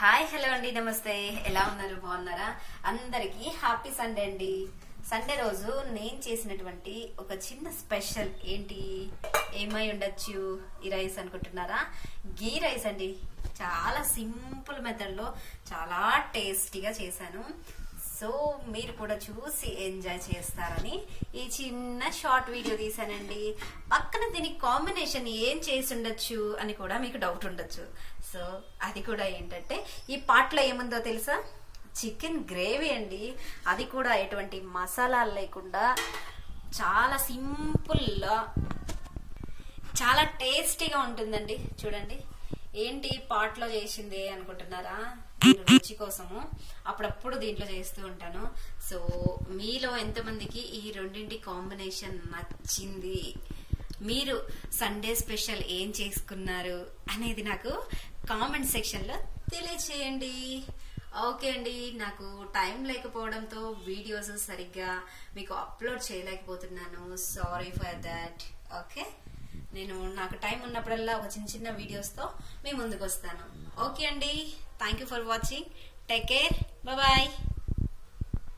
hi hello అండి నమస్తే ఎలా ఉన్నారు బాగున్నారా అందరికి హ్యాపీ సండే అండి సండే రోజు నేను చేసినటువంటి ఒక చిన్న స్పెషల్ ఏంటి ఏమై ఉండొచ్చు ఈ రైస్ అనుకుంటున్నారా గీ రైస్ అండి చాలా సింపుల్ మెథడ్ లో చాలా టేస్టీగా చేశాను సో మీరు కూడా చూసి ఎంజాయ్ చేస్తారని ఈ చిన్న షార్ట్ వీడియో తీసానండి పక్కన దీనికి కాంబినేషన్ ఏం చేసి ఉండొచ్చు అని కూడా మీకు డౌట్ ఉండొచ్చు సో అది కూడా ఏంటంటే ఈ పాటలో ఏముందో తెలుసా చికెన్ గ్రేవీ అండి అది కూడా ఎటువంటి మసాలాలు లేకుండా చాలా సింపుల్గా చాలా టేస్టీగా ఉంటుందండి చూడండి ఏంటి పాట్లో చేసింది అనుకుంటున్నారా నేను రుచి కోసము అప్పుడప్పుడు దీంట్లో చేస్తూ ఉంటాను సో మీలో ఎంతమందికి ఈ రెండింటి కాంబినేషన్ నచ్చింది మీరు సండే స్పెషల్ ఏం చేసుకున్నారు అనేది నాకు కామెంట్ సెక్షన్ లో తెలియచేయండి ఓకే అండి నాకు టైం లేకపోవడంతో వీడియోస్ సరిగ్గా మీకు అప్లోడ్ చేయలేకపోతున్నాను సారీ ఫర్ దాట్ ఓకే నేను నాకు టైం ఉన్నప్పుడల్లా ఒక చిన్న చిన్న వీడియోస్తో మీ ముందుకు వస్తాను ఓకే అండి thank you for watching take care bye